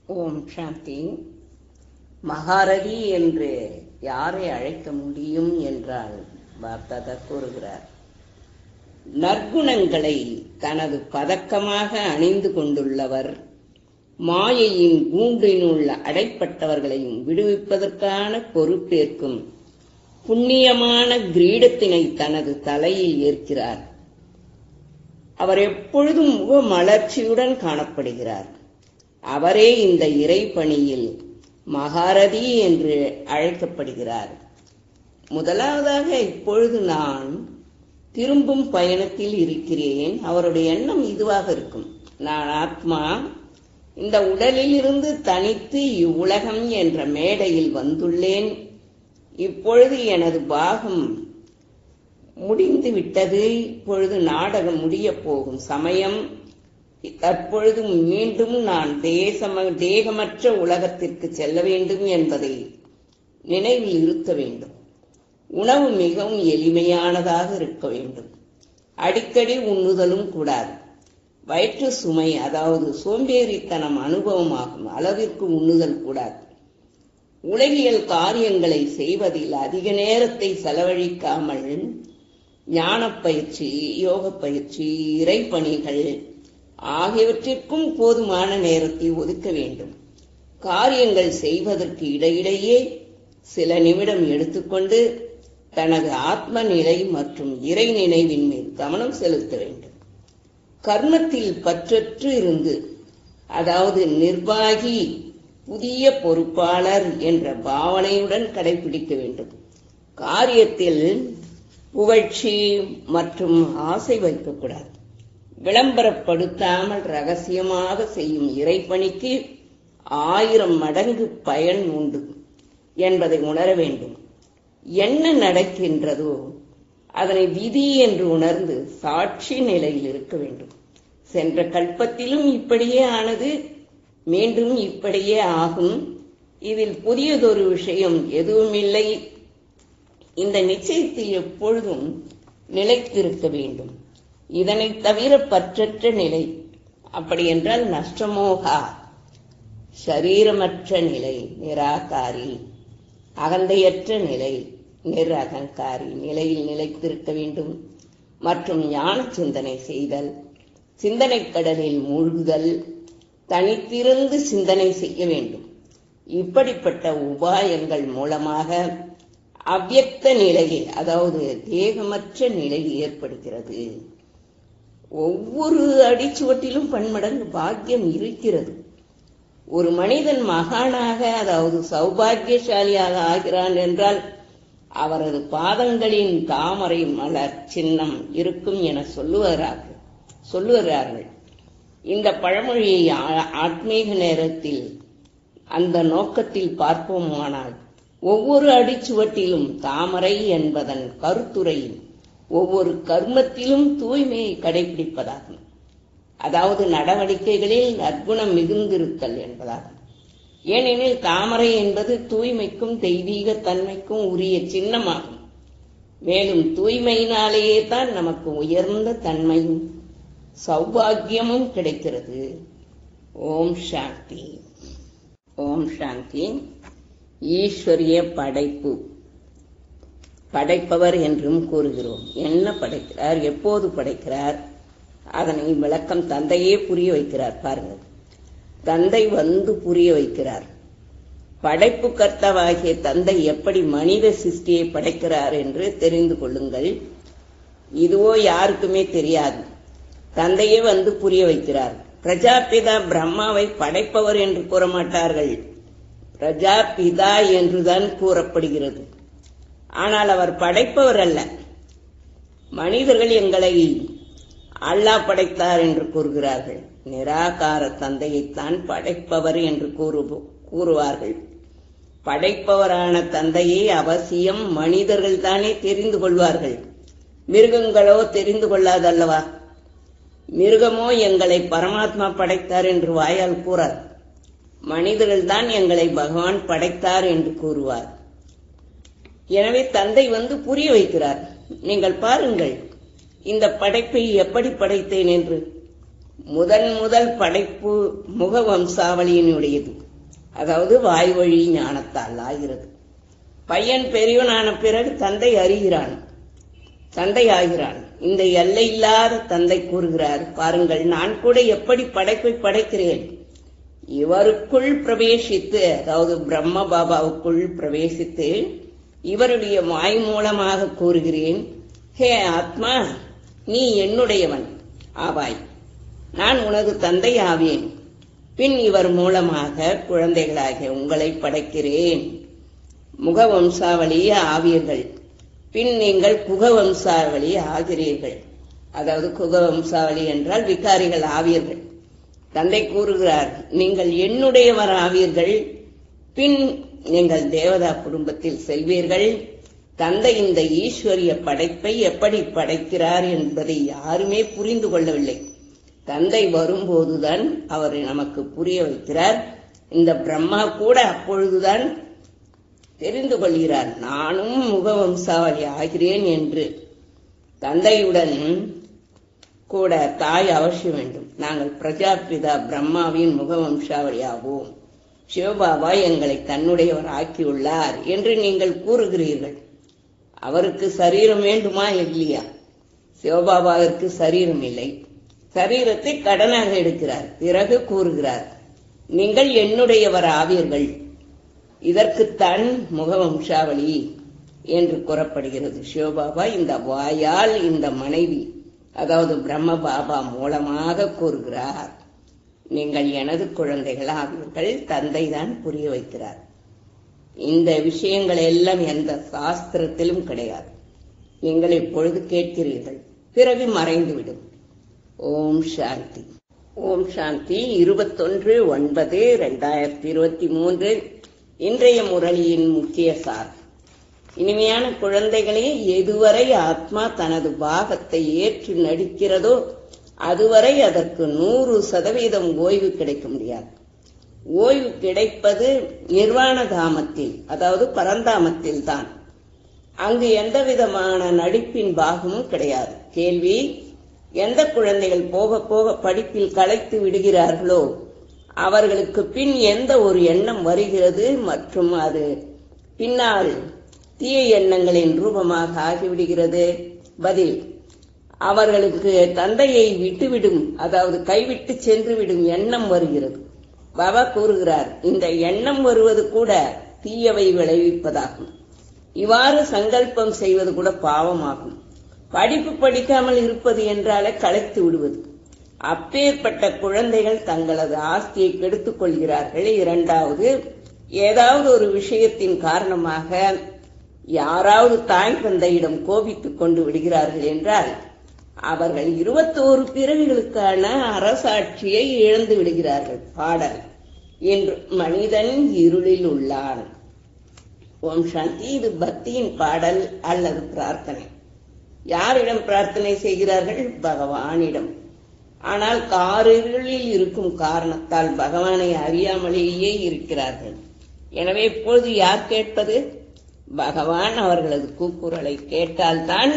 ஓம் சாந்தி மகாரதி என்று யாரை அழைக்க முடியும் என்றால் பாப்தாதா கூறுகிறார் நற்குணங்களை தனது பதக்கமாக அணிந்து கொண்டுள்ளவர் மாயையின் கூண்டினுள் அடைப்பட்டவர்களையும் விடுவிப்பதற்கான பொறுப்பேற்கும் புண்ணியமான கிரீடத்தினை தனது தலையில் ஏற்கிறார் அவர் எப்பொழுதும் முக மலர்ச்சியுடன் காணப்படுகிறார் அவரே இந்த இறைப்பணியில் மகாரதி என்று அழைக்கப்படுகிறார் முதலாவதாக இப்பொழுது நான் திரும்பும் பயணத்தில் இருக்கிறேன் அவருடைய எண்ணம் இதுவாக இருக்கும் நான் ஆத்மா இந்த உடலில் இருந்து தனித்து இவ்வுலகம் என்ற மேடையில் வந்துள்ளேன் இப்பொழுது எனது பாகம் முடிந்து விட்டது இப்பொழுது நாடகம் முடிய போகும் சமயம் தற்பொழுது மீண்டும் நான் தேசம தேகமற்ற உலகத்திற்கு செல்ல வேண்டும் என்பதை நினைவில் இருத்த வேண்டும் உணவு மிகவும் எளிமையானதாக இருக்க வேண்டும் அடிக்கடி உண்ணுதலும் கூடாது வயிற்று சுமை அதாவது சோம்பேறித்தனம் அனுபவமாகும் அளவிற்கு உண்ணுதல் கூடாது உலகியல் காரியங்களை செய்வதில் அதிக நேரத்தை செலவழிக்காமல் ஞான பயிற்சி யோக பயிற்சி இறைப்பணிகள் ஆகியவற்றிற்கும் போதுமான நேரத்தை ஒதுக்க வேண்டும் காரியங்கள் செய்வதற்கு இடையிடையே சில நிமிடம் எடுத்துக்கொண்டு தனது ஆத்ம நிலை மற்றும் இறை நினைவின் மேல் கவனம் செலுத்த வேண்டும் கர்மத்தில் பற்றற்று இருந்து அதாவது நிர்வாகி புதிய பொறுப்பாளர் என்ற பாவனையுடன் கடைபிடிக்க வேண்டும் காரியத்தில் புகழ்ச்சி மற்றும் ஆசை வைக்கக்கூடாது விளம்பரப்படுத்தாமல் ரகசியமாக செய்யும் இறைப்பணிக்கு ஆயிரம் மடங்கு பயன் உண்டு என்பதை உணர வேண்டும் என்ன நடக்கின்றதோ அதனை விதி என்று உணர்ந்து சாட்சி நிலையில் இருக்க வேண்டும் சென்ற கல்பத்திலும் இப்படியே ஆனது மீண்டும் இப்படியே ஆகும் இதில் புதியதொரு விஷயம் எதுவும் இல்லை இந்த நிச்சயத்தில் எப்பொழுதும் நிலைத்திருக்க வேண்டும் இதனை தவிர பற்றற்ற நிலை அப்படி என்றால் நஷ்டமோகா சரீரமற்ற நிலை நிராகாரி அகந்தையற்ற நிலை நிரகங்காரி நிலையில் நிலைத்திருக்க வேண்டும் மற்றும் ஞான சிந்தனை செய்தல் சிந்தனை கடலில் மூழ்குதல் தனித்திருந்து சிந்தனை செய்ய வேண்டும் இப்படிப்பட்ட உபாயங்கள் மூலமாக அவ்யக்த நிலையில் அதாவது தேகமற்ற நிலை ஏற்படுகிறது ஒவ்வொரு அடிச்சுவட்டிலும் பன்மடங்கு பாக்கியம் இருக்கிறது ஒரு மனிதன் மகானாக அதாவது சௌபாகியசாலியாக ஆகிறான் என்றால் அவரது பாதங்களின் தாமரை மலர் சின்னம் இருக்கும் என சொல்லுவார்கள் சொல்லுகிறார்கள் இந்த பழமொழியை ஆத்மீக நேரத்தில் அந்த நோக்கத்தில் பார்ப்போமானால் ஒவ்வொரு அடிச்சுவட்டிலும் தாமரை என்பதன் கருத்துரையில் ஒவ்வொரு கர்மத்திலும் தூய்மையை கடைபிடிப்பதாகும் அதாவது நடவடிக்கைகளில் நற்குணம் மிகுந்திருத்தல் என்பதாகும் ஏனெனில் தாமரை என்பது தூய்மைக்கும் தெய்வீக தன்மைக்கும் உரிய சின்னமாகும் மேலும் தூய்மையினாலேயே தான் நமக்கு உயர்ந்த தன்மையும் சௌபாகியமும் கிடைக்கிறது ஓம் சாந்தி ஓம் சாந்தி ஈஸ்வரிய படைப்பு படைப்பவர் என்றும் கூறுகிறோம் என்ன படைக்கிறார் எப்போது படைக்கிறார் அதனை விளக்கம் தந்தையே புரிய வைக்கிறார் பாருங்கள் தந்தை வந்து புரிய வைக்கிறார் படைப்பு கர்த்தாவாகிய தந்தை எப்படி மனித சிருஷ்டியை படைக்கிறார் என்று தெரிந்து கொள்ளுங்கள் இதுவோ யாருக்குமே தெரியாது தந்தையே வந்து புரிய வைக்கிறார் பிரஜாபிதா பிரம்மாவை படைப்பவர் என்று கூற மாட்டார்கள் பிரஜாபிதா என்றுதான் கூறப்படுகிறது ஆனால் அவர் படைப்பவர் அல்ல மனிதர்கள் எங்களை அல்லாஹ் படைத்தார் என்று கூறுகிறார்கள் நிராகார தந்தையைத்தான் படைப்பவர் என்று கூறு கூறுவார்கள் படைப்பவரான தந்தையை அவசியம் மனிதர்கள் தானே தெரிந்து கொள்வார்கள் மிருகங்களோ தெரிந்து கொள்ளாதல்லவா மிருகமோ எங்களை பரமாத்மா படைத்தார் என்று வாயால் கூறார் மனிதர்கள் தான் எங்களை பகவான் படைத்தார் என்று கூறுவார் எனவே தந்தை வந்து புரிய வைக்கிறார் நீங்கள் பாருங்கள் இந்த படைப்பை எப்படி படைத்தேன் என்று முதன் முதல் படைப்பு முக வம்சாவளியினுடையது அதாவது வாய்வழி ஞானத்தால் ஆகிறது பையன் பெரியவனான பிறகு தந்தை அறிகிறான் தந்தை ஆகிறான் இந்த எல்லை இல்லாத தந்தை கூறுகிறார் பாருங்கள் நான் கூட எப்படி படைப்பை படைக்கிறேன் இவருக்குள் பிரவேசித்து அதாவது பிரம்ம பாபாவுக்குள் பிரவேசித்து இவருடைய வாய் மூலமாக கூறுகிறேன் ஹே ஆத்மா நீ என்னுடையவன் ஆவாய் நான் உனது தந்தை ஆவேன் பின் இவர் மூலமாக குழந்தைகளாகிய உங்களை படைக்கிறேன் முக வம்சாவளி ஆவீர்கள் பின் நீங்கள் குக வம்சாவளி ஆகிறீர்கள் அதாவது குக வம்சாவளி என்றால் விகாரிகள் ஆவீர்கள் தந்தை கூறுகிறார் நீங்கள் என்னுடையவர் ஆவீர்கள் பின் நீங்கள் தேவதா குடும்பத்தில் செல்வீர்கள் தந்தை இந்த ஈஸ்வரிய படைப்பை எப்படி படைக்கிறார் என்பதை யாருமே புரிந்து கொள்ளவில்லை தந்தை வரும்போதுதான் அவர் நமக்கு புரிய வைக்கிறார் இந்த பிரம்மா கூட அப்பொழுதுதான் தெரிந்து கொள்கிறார் நானும் முகவம்சாவளி ஆகிறேன் என்று தந்தையுடன் கூட தாய் அவசியம் வேண்டும் நாங்கள் பிரஜாபிதா பிரம்மாவின் முகவம்சாவளி ஆவோம் சிவபாபா எங்களை தன்னுடையவர் ஆக்கியுள்ளார் என்று நீங்கள் கூறுகிறீர்கள் அவருக்கு சரீரம் வேண்டுமா இல்லையா சிவபாபாவிற்கு சரீரம் இல்லை சரீரத்தை கடனாக எடுக்கிறார் பிறகு கூறுகிறார் நீங்கள் என்னுடையவர் ஆவீர்கள் இதற்குத்தான் முகவம்சாவளி என்று கூறப்படுகிறது சிவபாபா இந்த வாயால் இந்த மனைவி அதாவது பிரம்ம பாபா மூலமாக கூறுகிறார் நீங்கள் எனது குழந்தைகள் ஆவீர்கள் தந்தை தான் புரிய வைக்கிறார் இந்த விஷயங்கள் எல்லாம் எந்த சாஸ்திரத்திலும் கிடையாது நீங்கள் இப்பொழுது கேட்கிறீர்கள் பிறகு மறைந்துவிடும் ஓம் சாந்தி ஓம் சாந்தி இருபத்தொன்று ஒன்பது ரெண்டாயிரத்தி இருபத்தி மூன்று இன்றைய முரளியின் முக்கிய சார் இனிமையான குழந்தைகளே எதுவரை ஆத்மா தனது பாகத்தை ஏற்று நடிக்கிறதோ அதுவரை அதற்கு நூறு சதவீதம் ஓய்வு கிடைக்க முடியாது ஓய்வு கிடைப்பது நிர்வாண தாமத்தில் அதாவது பரந்தாமத்தில் தான் அங்கு எந்த விதமான நடிப்பின் பாகமும் கிடையாது கேள்வி எந்த குழந்தைகள் போக போக படிப்பில் களைத்து விடுகிறார்களோ அவர்களுக்கு பின் எந்த ஒரு எண்ணம் வருகிறது மற்றும் அது பின்னால் தீய எண்ணங்களின் ரூபமாக ஆகிவிடுகிறது பதில் அவர்களுக்கு தந்தையை விட்டுவிடும் அதாவது கைவிட்டு சென்று விடும் எண்ணம் வருகிறது பாபா கூறுகிறார் இந்த எண்ணம் வருவது கூட தீயவை விளைவிப்பதாகும் இவ்வாறு சங்கல்பம் செய்வது கூட பாவமாகும் படிப்பு படிக்காமல் இருப்பது என்றாலே களைத்து விடுவது அப்பேற்பட்ட குழந்தைகள் தங்களது ஆஸ்தியை கெடுத்துக் கொள்கிறார்கள் இரண்டாவது ஏதாவது ஒரு விஷயத்தின் காரணமாக யாராவது தாய் தந்தையிடம் கோபித்துக் கொண்டு விடுகிறார்கள் என்றால் அவர்கள் இருபத்தோரு பிறவிகளுக்கான அரசாட்சியை இழந்து விடுகிறார்கள் பாடல் என்று மனிதன் இருளில் உள்ளான் ஓம் சாந்தி இது பக்தியின் பாடல் அல்லது பிரார்த்தனை யாரிடம் பிரார்த்தனை செய்கிறார்கள் பகவானிடம் ஆனால் காரிருளில் இருக்கும் காரணத்தால் பகவானை அறியாமலேயே இருக்கிறார்கள் எனவே இப்பொழுது யார் கேட்பது பகவான் அவர்களது கூக்குரலை கேட்டால்தான்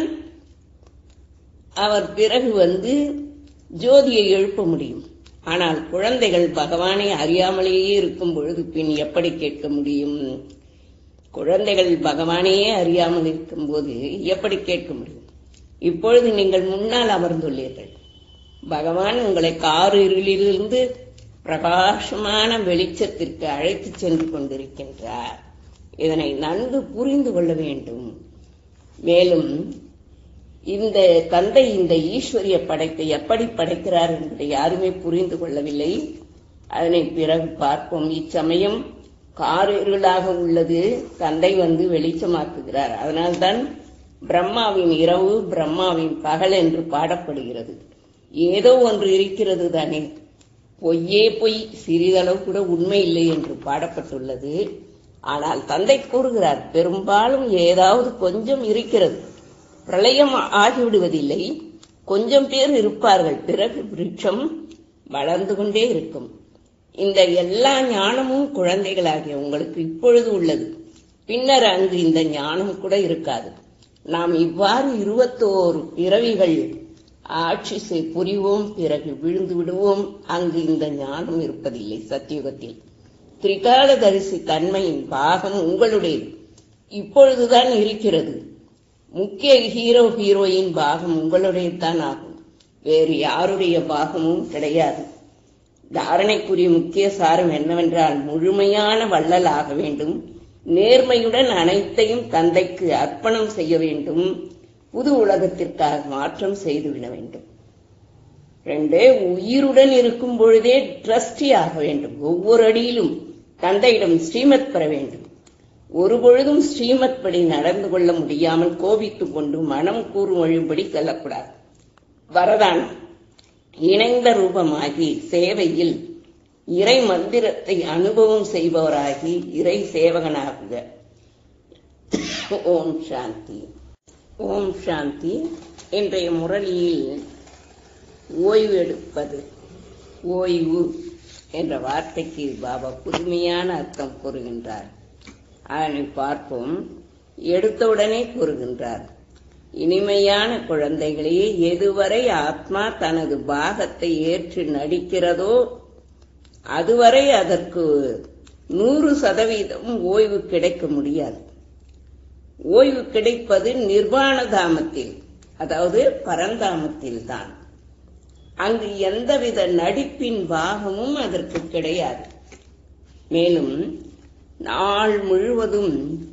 அவர் பிறகு வந்து ஜோதியை எழுப்ப முடியும் ஆனால் குழந்தைகள் பகவானை அறியாமலேயே இருக்கும் பொழுது பின் எப்படி கேட்க முடியும் குழந்தைகள் பகவானையே அறியாமல் இருக்கும்போது எப்படி கேட்க முடியும் இப்பொழுது நீங்கள் முன்னால் அமர்ந்துள்ளீர்கள் பகவான் உங்களை கார் இருளிலிருந்து பிரகாசமான வெளிச்சத்திற்கு அழைத்து சென்று கொண்டிருக்கின்றார் இதனை நன்கு புரிந்து கொள்ள வேண்டும் மேலும் இந்த தந்தை இந்த ஈஸ்வரிய படைப்பை எப்படி படைக்கிறார் என்பதை யாருமே புரிந்து கொள்ளவில்லை அதனை பிறகு பார்ப்போம் இச்சமயம் காரிருளாக உள்ளது தந்தை வந்து வெளிச்சமாக்குகிறார் அதனால்தான் பிரம்மாவின் இரவு பிரம்மாவின் பகல் என்று பாடப்படுகிறது ஏதோ ஒன்று இருக்கிறது தானே பொய்யே பொய் சிறிதளவு கூட உண்மை இல்லை என்று பாடப்பட்டுள்ளது ஆனால் தந்தை கூறுகிறார் பெரும்பாலும் ஏதாவது கொஞ்சம் இருக்கிறது பிரளயம் ஆகிவிடுவதில்லை கொஞ்சம் பேர் இருப்பார்கள் பிறகு விருட்சம் வளர்ந்து கொண்டே இருக்கும் இந்த எல்லா ஞானமும் குழந்தைகளாகிய உங்களுக்கு இப்பொழுது உள்ளது பின்னர் அங்கு இந்த ஞானம் கூட இருக்காது நாம் இவ்வாறு இருபத்தோரு பிறவிகள் ஆட்சி செய் புரிவோம் பிறகு விழுந்து விடுவோம் அங்கு இந்த ஞானம் இருப்பதில்லை சத்தியுகத்தில் திரிகாலதரிசி தன்மையின் பாகம் உங்களுடையது இப்பொழுதுதான் இருக்கிறது முக்கிய ஹீரோ ஹீரோயின் பாகம் உங்களுடையதுதான் ஆகும் வேறு யாருடைய பாகமும் கிடையாது தாரணைக்குரிய முக்கிய சாரம் என்னவென்றால் முழுமையான வள்ளல் ஆக வேண்டும் நேர்மையுடன் அனைத்தையும் தந்தைக்கு அர்ப்பணம் செய்ய வேண்டும் புது உலகத்திற்காக மாற்றம் செய்துவிட வேண்டும் ரெண்டு உயிருடன் இருக்கும் பொழுதே ட்ரஸ்டி ஆக வேண்டும் ஒவ்வொரு அடியிலும் தந்தையிடம் ஸ்ரீமத் பெற வேண்டும் ஒரு பொழுதும் ஸ்ரீமத் படி நடந்து கொள்ள முடியாமல் கோபித்துக் கொண்டு மனம் கூறும் வழிபடி செல்லக்கூடாது வரதானம் இணைந்த ரூபமாகி சேவையில் இறை மந்திரத்தை அனுபவம் செய்பவராகி இறை சேவகனாகுக ஓம் சாந்தி ஓம் சாந்தி இன்றைய முரளியில் ஓய்வு எடுப்பது ஓய்வு என்ற வார்த்தைக்கு பாபா புதுமையான அர்த்தம் கூறுகின்றார் அதனை பார்ப்போம் எடுத்தவுடனே கூறுகின்றார் இனிமையான குழந்தைகளே எதுவரை ஆத்மா தனது பாகத்தை ஏற்று நடிக்கிறதோ அதுவரை அதற்கு நூறு சதவீதம் ஓய்வு கிடைக்க முடியாது ஓய்வு கிடைப்பது நிர்வாண தாமத்தில் அதாவது பரந்தாமத்தில் தான் அங்கு எந்தவித நடிப்பின் பாகமும் அதற்கு கிடையாது மேலும் நாள் முழுவதும்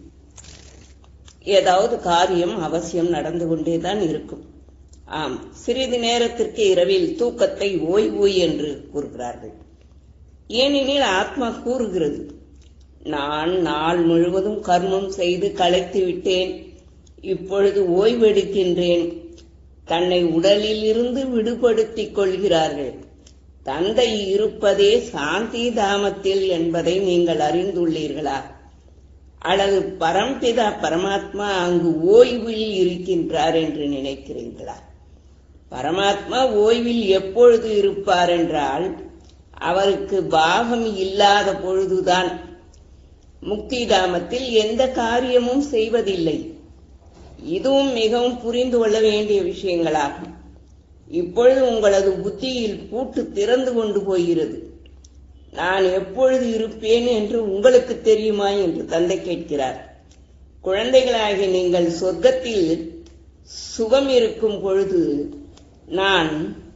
ஏதாவது காரியம் அவசியம் நடந்து கொண்டேதான் இருக்கும் ஆம் சிறிது நேரத்திற்கு இரவில் தூக்கத்தை ஓய்வு என்று கூறுகிறார்கள் ஏனெனில் ஆத்மா கூறுகிறது நான் நாள் முழுவதும் கர்மம் செய்து களைத்து விட்டேன் இப்பொழுது ஓய்வெடுக்கின்றேன் தன்னை உடலில் இருந்து விடுபடுத்திக் கொள்கிறார்கள் தந்தை இருப்பதே சாந்தி தாமத்தில் என்பதை நீங்கள் அறிந்துள்ளீர்களா அல்லது பரம்பிதா பரமாத்மா அங்கு ஓய்வில் இருக்கின்றார் என்று நினைக்கிறீர்களா பரமாத்மா ஓய்வில் எப்பொழுது இருப்பார் என்றால் அவருக்கு பாகம் இல்லாத பொழுதுதான் முக்தி தாமத்தில் எந்த காரியமும் செய்வதில்லை இதுவும் மிகவும் புரிந்து கொள்ள வேண்டிய விஷயங்களாகும் இப்பொழுது உங்களது புத்தியில் பூட்டு திறந்து கொண்டு போகிறது நான் எப்பொழுது இருப்பேன் என்று உங்களுக்கு தெரியுமா என்று தந்தை கேட்கிறார் குழந்தைகளாகிய நீங்கள் சொர்க்கத்தில் சுகம் இருக்கும் பொழுது நான்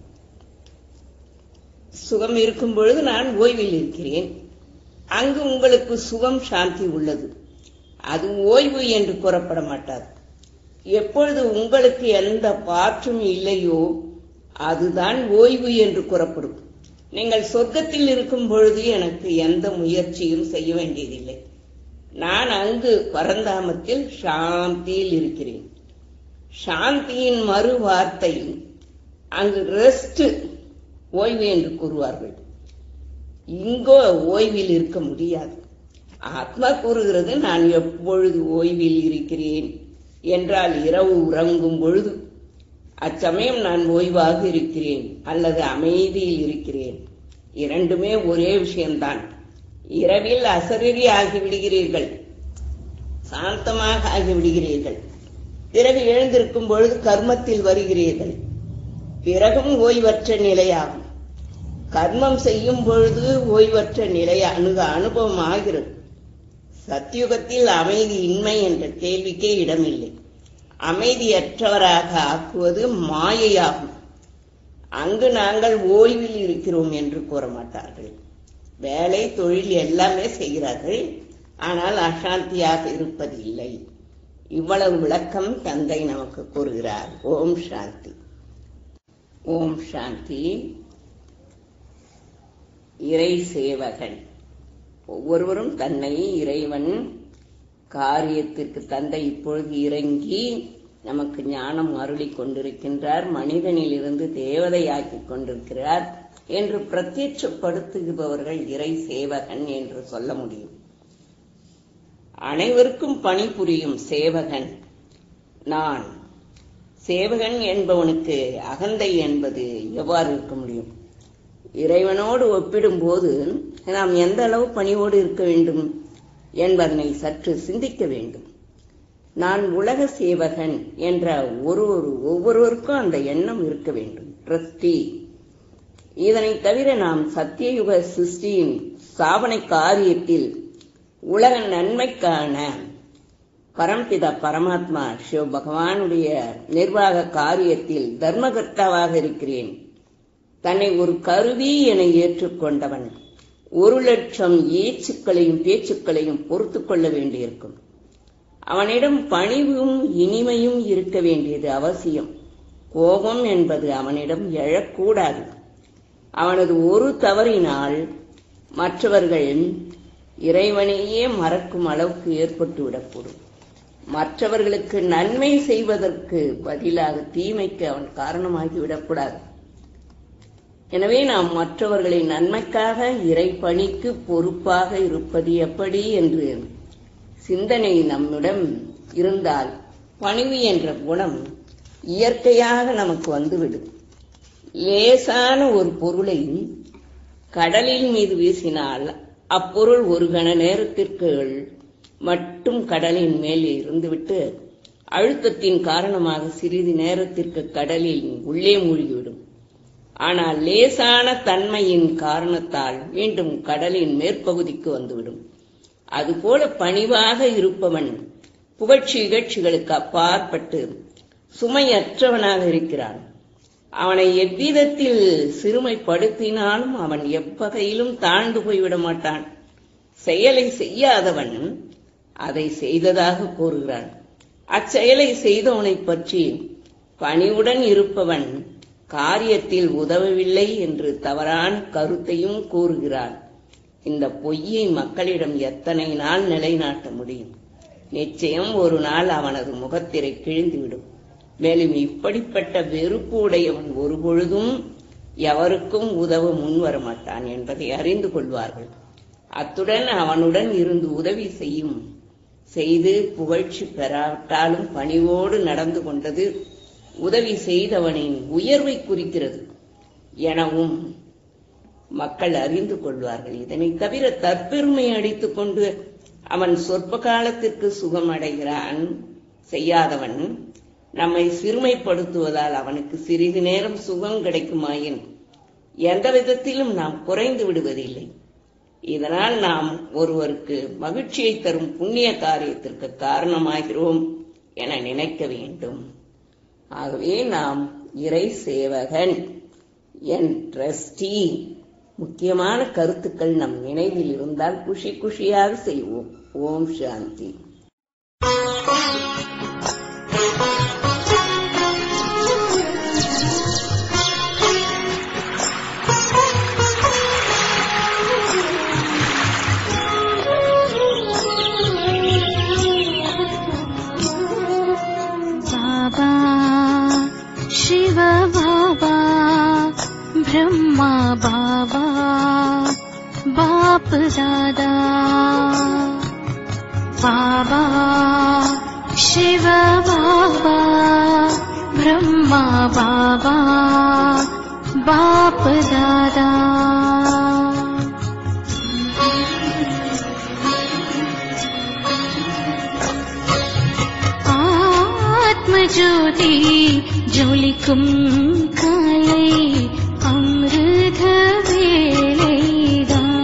சுகம் இருக்கும் பொழுது நான் ஓய்வில் இருக்கிறேன் அங்கு உங்களுக்கு சுகம் சாந்தி உள்ளது அது ஓய்வு என்று கூறப்பட மாட்டார் எப்பொழுது உங்களுக்கு எந்த பாற்றும் இல்லையோ அதுதான் ஓய்வு என்று கூறப்படும் நீங்கள் சொர்க்கத்தில் இருக்கும் பொழுது எனக்கு எந்த முயற்சியும் செய்ய வேண்டியதில்லை நான் அங்கு பரந்தாமத்தில் சாந்தியில் இருக்கிறேன் சாந்தியின் மறு வார்த்தை அங்கு ரெஸ்ட் ஓய்வு என்று கூறுவார்கள் இங்கோ ஓய்வில் இருக்க முடியாது ஆத்மா கூறுகிறது நான் எப்பொழுது ஓய்வில் இருக்கிறேன் என்றால் இரவு உறங்கும் பொழுது அச்சமயம் நான் ஓய்வாக இருக்கிறேன் அல்லது அமைதியில் இருக்கிறேன் இரண்டுமே ஒரே விஷயம்தான் இரவில் அசரீரி ஆகிவிடுகிறீர்கள் சாந்தமாக ஆகிவிடுகிறீர்கள் பிறகு எழுந்திருக்கும் பொழுது கர்மத்தில் வருகிறீர்கள் பிறகும் ஓய்வற்ற நிலையாகும் கர்மம் செய்யும் பொழுது ஓய்வற்ற நிலை அணுக அனுபவம் ஆகிறது சத்தியுகத்தில் அமைதி இன்மை என்ற கேள்விக்கே இடமில்லை அமைதியற்றவராக ஆக்குவது மாயையாகும் அங்கு நாங்கள் ஓய்வில் இருக்கிறோம் என்று கூற மாட்டார்கள் வேலை தொழில் எல்லாமே செய்கிறார்கள் ஆனால் அசாந்தியாக இருப்பதில்லை இவ்வளவு விளக்கம் தந்தை நமக்கு கூறுகிறார் ஓம் சாந்தி ஓம் சாந்தி இறை சேவகன் ஒவ்வொருவரும் தன்னை இறைவன் காரியத்திற்கு தந்தை இப்பொழுது இறங்கி நமக்கு ஞானம் அருளி கொண்டிருக்கின்றார் மனிதனிலிருந்து தேவதையாக்கி கொண்டிருக்கிறார் என்று பிரத்யட்சப்படுத்துபவர்கள் இறை சேவகன் என்று சொல்ல முடியும் அனைவருக்கும் பணிபுரியும் சேவகன் நான் சேவகன் என்பவனுக்கு அகந்தை என்பது எவ்வாறு இருக்க முடியும் இறைவனோடு ஒப்பிடும்போது நாம் எந்த அளவு பணிவோடு இருக்க வேண்டும் என்பதனை சற்று சிந்திக்க வேண்டும் நான் உலக சேவகன் என்ற ஒரு ஒரு ஒவ்வொருவருக்கும் அந்த எண்ணம் இருக்க வேண்டும் ட்ரஸ்டி இதனை தவிர நாம் சத்தியயுக சிருஷ்டியின் சாவனை காரியத்தில் உலக நன்மைக்கான பரம்பிதா பரமாத்மா சிவ பகவானுடைய நிர்வாக காரியத்தில் தர்மகர்த்தாவாக இருக்கிறேன் தன்னை ஒரு கருவி என ஏற்றுக்கொண்டவன் ஒரு லட்சம் ஏச்சுக்களையும் பேச்சுக்களையும் பொறுத்து கொள்ள வேண்டியிருக்கும் அவனிடம் பணிவும் இனிமையும் இருக்க வேண்டியது அவசியம் கோபம் என்பது அவனிடம் எழக்கூடாது அவனது ஒரு தவறினால் மற்றவர்கள் இறைவனையே மறக்கும் அளவுக்கு ஏற்பட்டுவிடக்கூடும் மற்றவர்களுக்கு நன்மை செய்வதற்கு பதிலாக தீமைக்கு அவன் காரணமாகி விடக்கூடாது எனவே நாம் மற்றவர்களின் நன்மைக்காக இறை பணிக்கு பொறுப்பாக இருப்பது எப்படி என்று சிந்தனை நம்மிடம் இருந்தால் பணிவு என்ற குணம் இயற்கையாக நமக்கு வந்துவிடும் லேசான ஒரு பொருளை கடலின் மீது வீசினால் அப்பொருள் ஒரு கண நேரத்திற்கு மட்டும் கடலின் மேல் இருந்துவிட்டு அழுத்தத்தின் காரணமாக சிறிது நேரத்திற்கு கடலில் உள்ளே மூழ்கிவிடும் ஆனால் லேசான தன்மையின் காரணத்தால் மீண்டும் கடலின் மேற்பகுதிக்கு வந்துவிடும் அதுபோல பணிவாக இருப்பவன் புகழ்ச்சி இகழ்ச்சிகளுக்கு அப்பாற்பட்டு சுமையற்றவனாக இருக்கிறான் அவனை எவ்விதத்தில் சிறுமைப்படுத்தினாலும் அவன் எவ்வகையிலும் தாழ்ந்து போய்விட மாட்டான் செயலை செய்யாதவன் அதை செய்ததாக கூறுகிறான் அச்செயலை செய்தவனை பற்றி பணிவுடன் இருப்பவன் காரியத்தில் உதவவில்லை என்று தவறான கருத்தையும் கூறுகிறான் இந்த பொய்யை மக்களிடம் எத்தனை நாள் நிலைநாட்ட முடியும் நிச்சயம் ஒரு நாள் அவனது முகத்திரை கிழிந்துவிடும் மேலும் இப்படிப்பட்ட வெறுப்பு உடையவன் ஒருபொழுதும் எவருக்கும் உதவ முன்வர மாட்டான் என்பதை அறிந்து கொள்வார்கள் அத்துடன் அவனுடன் இருந்து உதவி செய்யும் செய்து புகழ்ச்சி பெறாவிட்டாலும் பணிவோடு நடந்து கொண்டது உதவி செய்தவனின் உயர்வை குறிக்கிறது எனவும் மக்கள் அறிந்து கொள்வார்கள் இதனை தவிர தற்பெருமை அடித்துக் கொண்டு அவன் சொற்ப காலத்திற்கு சுகம் அடைகிறான் செய்யாதவன் நம்மை சிறுமைப்படுத்துவதால் அவனுக்கு சிறிது நேரம் சுகம் கிடைக்குமாயின் எந்த விதத்திலும் நாம் குறைந்து விடுவதில்லை இதனால் நாம் ஒருவருக்கு மகிழ்ச்சியை தரும் புண்ணிய காரியத்திற்கு காரணமாகிறோம் என நினைக்க வேண்டும் ஆகவே நாம் இறை சேவகன் என் ட்ரஸ்டி முக்கியமான கருத்துக்கள் நம் நினைவில் இருந்தால் குஷி குஷியாக செய்வோம் ஓம் சாந்தி बाबा शिव बाबा ब्रह्मा बाबा बाप दादा बाबा शिव बाबा ब्रह्मा बाबा बाप दादा ஆத்மஜோதி ஜொலிக்கும் காலை அமிர்த வேளைதான்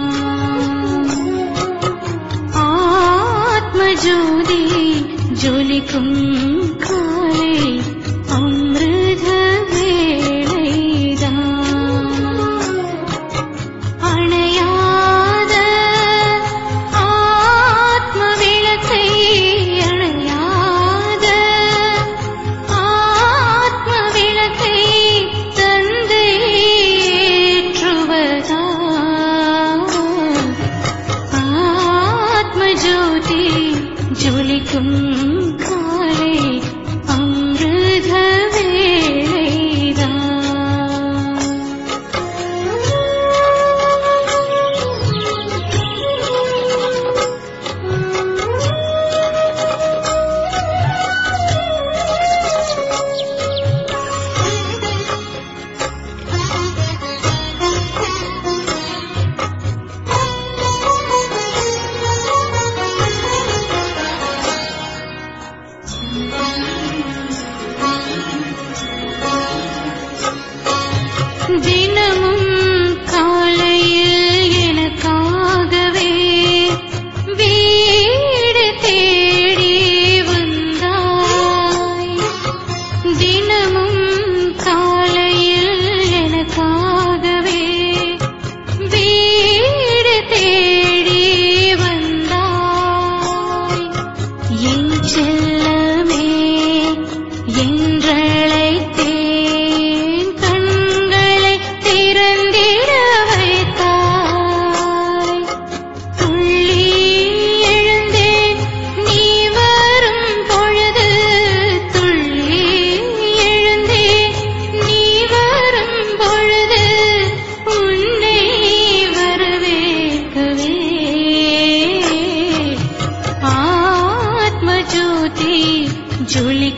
ஆத்மஜோதி ஜொலிக்கும் காலை அமிர்த வேளைதான் அணையாத ஆத்ம விளக்கை அணையாத ஆத்ம விளக்கை தந்தை ஏற்றுவதா ஆத்ம ஜோதி ஜொலிக்கும் காலை அமிர்த வேளைதான்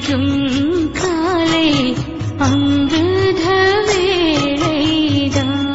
ஜொலிக்கும் காலை அமிர்த வேளைதான்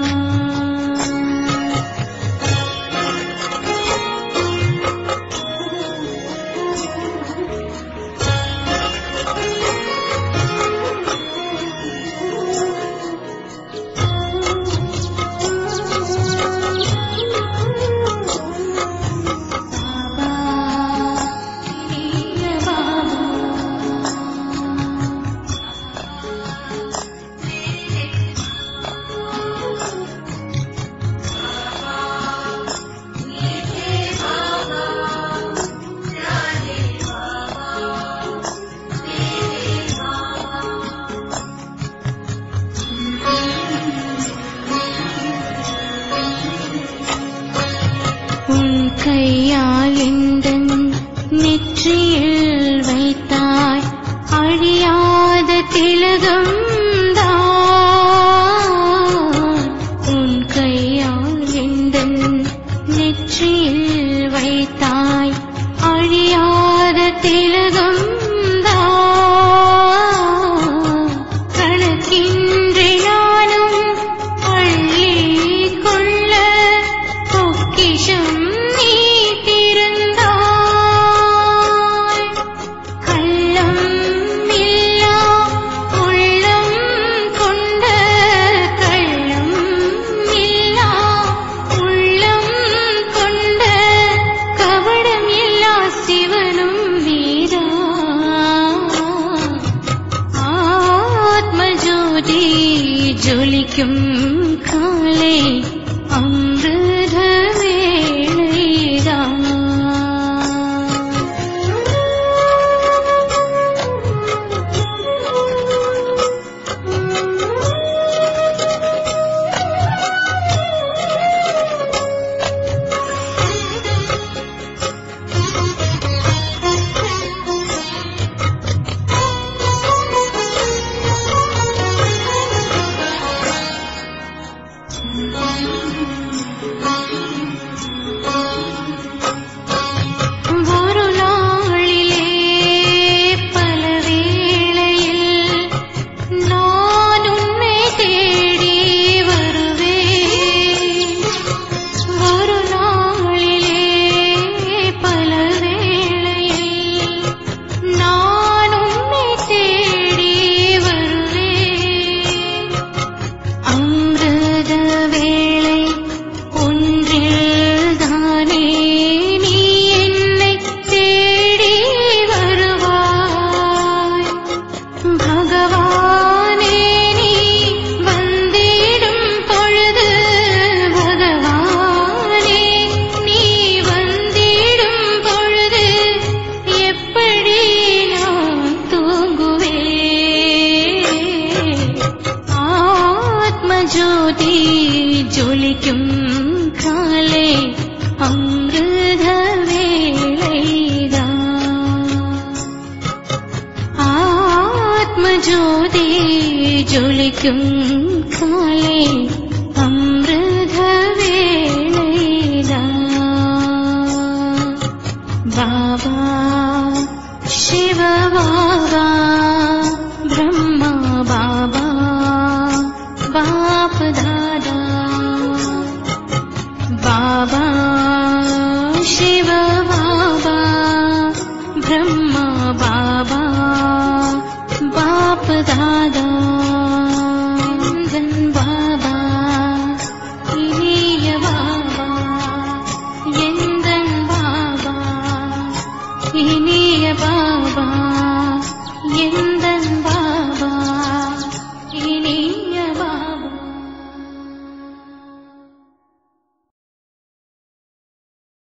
உன் கையால் எந்தன் நெற்றியில் வைத்தாய் அழியாத திலகம் உன் கையால் எந்தன் நெற்றியில் வைத்தாய் அழியாத திலகம் கணக்கின்றி நானும் அள்ளிக் கொள்ள பொக்கிஷம் நீ திறந்தாய் கள்ளம் இல்லா உள்ளம் கொண்ட கள்ளம் இல்லா உள்ளம் கொண்ட கவடம் இல்லா சிவனும் நீதா ஆத்மஜோதி ஜொலிக்கும் காலை அமிர்த வேளைதான் ஒரு நாளிலே பல வேளையில் நான் உன்னை தேடி வருவேன் ஒரு நாளிலே பல வேளையில் நான் உன்னை தேடி வருவேன் அமிர்த வேளை ஒன்றில் தானே நீ என்னை தேடி வருவாய் பகவானே நீ வந்திடும் பொழுது பகவானே நீ வந்திடும் பொழுது எப்படி நான் தூங்குவேன் ஆத்மஜோதி ஜொலிக்கும் காலை அமிர்த வேளைதான் ஆத்மஜோதி ஜொலிக்கும் காலை அமிர்த வேளைதான் பாபா शिव बाबा ब्रह्मा बाबा बाप दादा बाबा शिव बाबा ब्रह्मा बाबा बाप दादा धन बाबा இனிய பாபா எந்தன் பாபா இனிய பாபா